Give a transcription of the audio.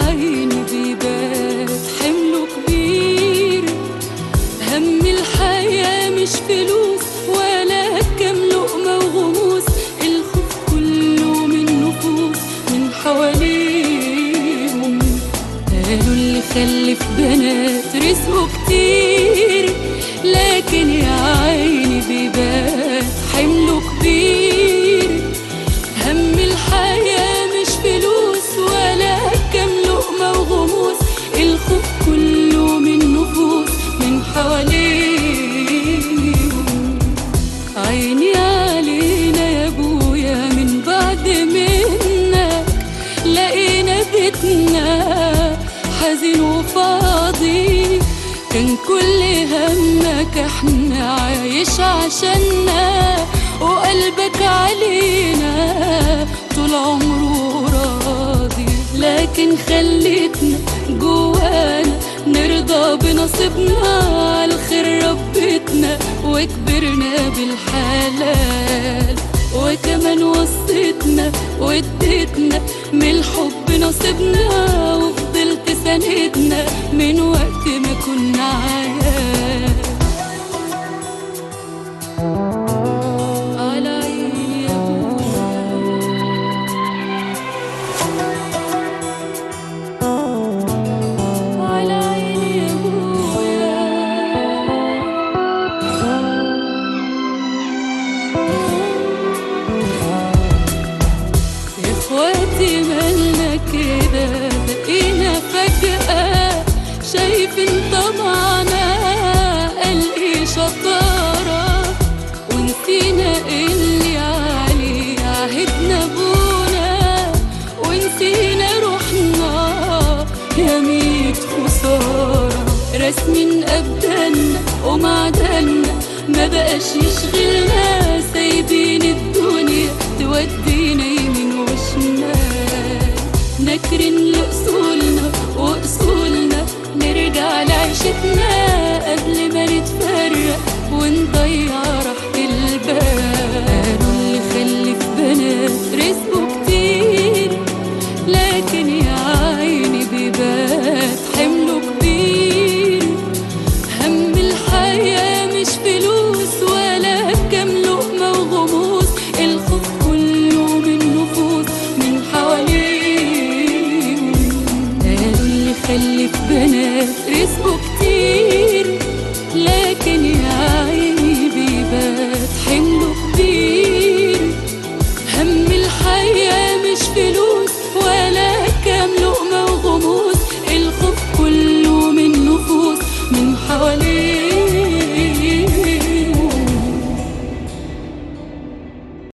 عيني بيبات حمله كبير هم الحياة مش فلوس ولا كام لقمة وغموس الخوف كله من نفوس من حواليهم قالوا اللي خلف بنات رزقه كتير لكن يا عيني بيبات حمله كبير هم الحياة مش فلوس ولا كام لقمة وغموس الخوف كله من نفوس من حواليهم عيني علينا يا ابويا من بعد منك لقينا بيتنا حزين وفاضي كان كل همك احنا عايش عشاننا وقلبك علينا طول عمره راضي لكن خليتنا جوانا نرضى بنصيبنا على الخير ربتنا وكبرنا بالحلال وكمان وصيتنا واديتنا من الحب نصيبنا وفضلت سندنا من وقت ما كنا عيال على عيني يا ابويا على عيني يا ابويا اخواتي مالنا كده بقينا فجأة شايفين طمعنا قال ايه شطارة ونسينا اللي عليه عهدنا ابونا ونسينا روحنا يا ميت خسارة رسمين أبداننا ومعدنا ما بقاش يشغلنا سايبين الدنيا تودينا يمين وشمال نكرن لأصولنا وأصولنا نرجع لعيشتنا قبل ما نتفرق ونضيع